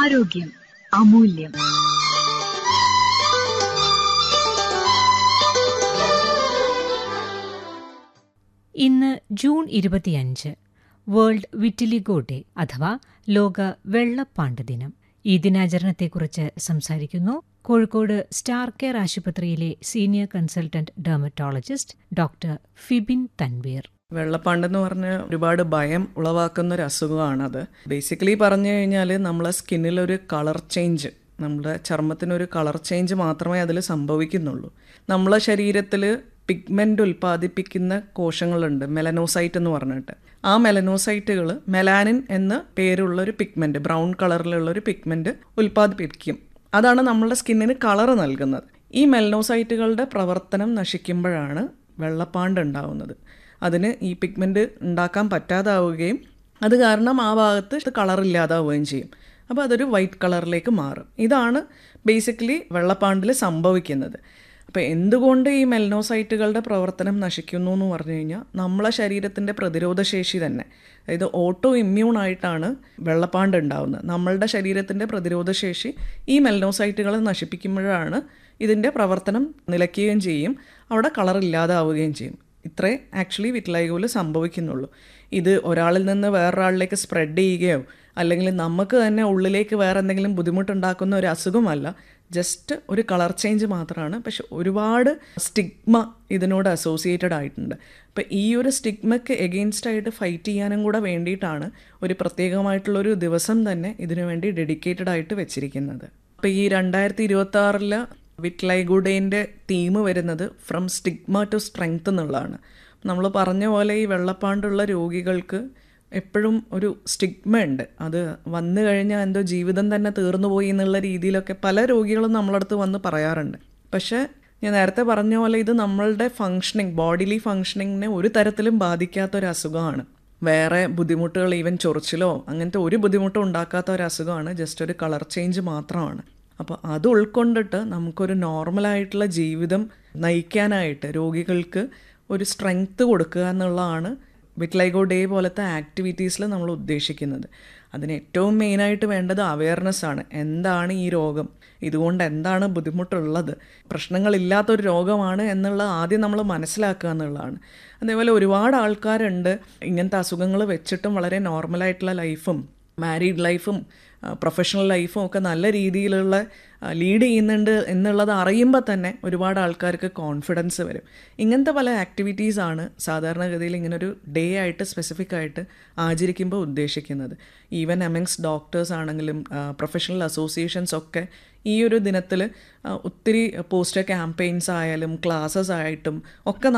ആരോഗ്യം അമൂല്യം ഇന്ന് ജൂൺ ഇരുപത്തിയഞ്ച് വേൾഡ് വിറ്റിലിഗോ ഡേ അഥവാ ലോക വെള്ളപ്പാണ്ട് ദിനം ഈ ദിനാചരണത്തെക്കുറിച്ച് സംസാരിക്കുന്നു കോഴിക്കോട് സ്റ്റാർ കെയർ ആശുപത്രിയിലെ senior consultant dermatologist doctor Fibin Tanveer വെള്ളപ്പാണ്ടെന്ന് പറഞ്ഞ ഒരുപാട് ഭയം ഉളവാക്കുന്ന ഒരു അസുഖമാണത് ബേസിക്കലി പറഞ്ഞു കഴിഞ്ഞാൽ നമ്മളെ സ്കിന്നിലൊരു കളർ ചേഞ്ച് നമ്മുടെ ചർമ്മത്തിനൊരു കളർ ചേഞ്ച് മാത്രമേ അതിൽ സംഭവിക്കുന്നുള്ളൂ നമ്മളെ ശരീരത്തിൽ പിഗ്മെൻ്റ് ഉൽപ്പാദിപ്പിക്കുന്ന കോശങ്ങളുണ്ട് മെലനോസൈറ്റ് എന്ന് പറഞ്ഞിട്ട് ആ മെലനോസൈറ്റുകൾ മെലാനിൻ എന്ന പേരുള്ള ഒരു പിഗ്മെൻറ്റ് ബ്രൗൺ കളറിലുള്ള ഒരു പിഗ്മെൻറ്റ് ഉൽപ്പാദിപ്പിക്കും അതാണ് നമ്മളുടെ സ്കിന്നിന് കളർ നൽകുന്നത് ഈ മെലനോസൈറ്റുകളുടെ പ്രവർത്തനം നശിക്കുമ്പോഴാണ് വെള്ളപ്പാണ്ട് ഉണ്ടാവുന്നത് അതിന് ഈ പിഗ്മെൻറ്റ് ഉണ്ടാക്കാൻ പറ്റാതാവുകയും അത് കാരണം ആ ഭാഗത്ത് കളർ ഇല്ലാതാവുകയും ചെയ്യും അപ്പോൾ അതൊരു വൈറ്റ് കളറിലേക്ക് മാറും ഇതാണ് ബേസിക്കലി വെള്ളപ്പാണ്ടിൽ സംഭവിക്കുന്നത് അപ്പോൾ എന്തുകൊണ്ട് ഈ മെലനോസൈറ്റുകളുടെ പ്രവർത്തനം നശിക്കുന്നു എന്ന് പറഞ്ഞു കഴിഞ്ഞാൽ നമ്മളെ ശരീരത്തിൻ്റെ പ്രതിരോധശേഷി തന്നെ അതായത് ഓട്ടോ ഇമ്മ്യൂൺ ആയിട്ടാണ് വെള്ളപ്പാണ്ട് ഉണ്ടാവുന്നത് നമ്മളുടെ ശരീരത്തിൻ്റെ പ്രതിരോധശേഷി ഈ മെലനോസൈറ്റുകളെ നശിപ്പിക്കുമ്പോഴാണ് ഇതിൻ്റെ പ്രവർത്തനം നിലയ്ക്കുകയും ചെയ്യും അവിടെ കളർ ഇല്ലാതാവുകയും ചെയ്യും ഇത്രേ ആക്ച്വലി വിറ്റ്ലൈഗോയിൽ സംഭവിക്കുന്നുള്ളൂ ഇത് ഒരാളിൽ നിന്ന് വേറൊരാളിലേക്ക് സ്പ്രെഡ് ചെയ്യുകയോ അല്ലെങ്കിൽ നമുക്ക് തന്നെ ഉള്ളിലേക്ക് വേറെ എന്തെങ്കിലും ബുദ്ധിമുട്ടുണ്ടാക്കുന്ന ഒരു അസുഖമല്ല ജസ്റ്റ് ഒരു കളർ ചേഞ്ച് മാത്രമാണ് പക്ഷെ ഒരുപാട് സ്റ്റിഗ്മ ഇതിനോട് അസോസിയേറ്റഡ് ആയിട്ടുണ്ട് അപ്പോൾ ഈ ഒരു സ്റ്റിഗ്മയ്ക്ക് എഗെയിൻസ്റ്റ് ആയിട്ട് ഫൈറ്റ് ചെയ്യാനും കൂടെ വേണ്ടിയിട്ടാണ് ഒരു പ്രത്യേകമായിട്ടുള്ളൊരു ദിവസം തന്നെ ഇതിനു വേണ്ടി ഡെഡിക്കേറ്റഡ് ആയിട്ട് വെച്ചിരിക്കുന്നത് അപ്പോൾ ഈ രണ്ടായിരത്തി ഇരുപത്തി ആറിൽ വിറ്റ്ലൈഗുഡേൻ്റെ തീം വരുന്നത് ഫ്രം സ്റ്റിഗ്മ ടു സ്ട്രെങ്ത് എന്നുള്ളതാണ് നമ്മൾ പറഞ്ഞ പോലെ ഈ വെള്ളപ്പാണ്ടുള്ള രോഗികൾക്ക് എപ്പോഴും ഒരു സ്റ്റിഗ്മ ഉണ്ട് അത് വന്നു കഴിഞ്ഞാൽ എന്തോ ജീവിതം തന്നെ തീർന്നു പോയി എന്നുള്ള രീതിയിലൊക്കെ പല രോഗികളും നമ്മളടുത്ത് വന്ന് പറയാറുണ്ട് പക്ഷേ ഞാൻ നേരത്തെ പറഞ്ഞ പോലെ ഇത് നമ്മളുടെ ഫങ്ഷനിങ് ബോഡിലി ഫങ്ഷനിങ്ങിനെ ഒരു തരത്തിലും ബാധിക്കാത്ത ഒരു അസുഖമാണ് വേറെ ബുദ്ധിമുട്ടുകൾ ഈവൻ ചൊറിച്ചിലോ അങ്ങനത്തെ ഒരു ബുദ്ധിമുട്ടും ഉണ്ടാക്കാത്ത ഒരു അസുഖമാണ് ജസ്റ്റ് ഒരു കളർ ചേഞ്ച് മാത്രമാണ് അപ്പോൾ അത് ഉൾക്കൊണ്ടിട്ട് നമുക്കൊരു നോർമലായിട്ടുള്ള ജീവിതം നയിക്കാനായിട്ട് രോഗികൾക്ക് ഒരു സ്ട്രെങ്ത് കൊടുക്കുക എന്നുള്ളതാണ് വിറ്റ്ലൈഗോ ഡേ പോലത്തെ ആക്ടിവിറ്റീസിൽ നമ്മൾ ഉദ്ദേശിക്കുന്നത് അതിന് ഏറ്റവും മെയിനായിട്ട് വേണ്ടത് അവയർനെസ് ആണ് എന്താണ് ഈ രോഗം ഇതുകൊണ്ട് എന്താണ് ബുദ്ധിമുട്ടുള്ളത് പ്രശ്നങ്ങളില്ലാത്തൊരു രോഗമാണ് എന്നുള്ളത് ആദ്യം നമ്മൾ മനസ്സിലാക്കുക എന്നുള്ളതാണ് അതേപോലെ ഒരുപാട് ആൾക്കാരുണ്ട് ഇങ്ങനത്തെ അസുഖങ്ങൾ വെച്ചിട്ടും വളരെ നോർമലായിട്ടുള്ള ലൈഫും മാരീഡ് ലൈഫും പ്രൊഫഷണൽ ലൈഫും ഒക്കെ നല്ല രീതിയിലുള്ള ലീഡ് ചെയ്യുന്നുണ്ട് എന്നുള്ളത് അറിയുമ്പോൾ തന്നെ ഒരുപാട് ആൾക്കാർക്ക് കോൺഫിഡൻസ് വരും ഇങ്ങനത്തെ പല ആക്ടിവിറ്റീസാണ് സാധാരണഗതിയിൽ ഇങ്ങനൊരു ഡേ ആയിട്ട് സ്പെസിഫിക് ആയിട്ട് ആചരിക്കുമ്പോൾ ഉദ്ദേശിക്കുന്നത് ഈവൻ അമംഗ്സ് ഡോക്ടേഴ്സ് ആണെങ്കിലും പ്രൊഫഷണൽ അസോസിയേഷൻസ് ഒക്കെ ഈ ഒരു ദിനത്തിൽ ഒത്തിരി പോസ്റ്റർ ക്യാമ്പയിൻസ് ആയാലും ക്ലാസ്സസ് ആയിട്ടും ഒക്കെ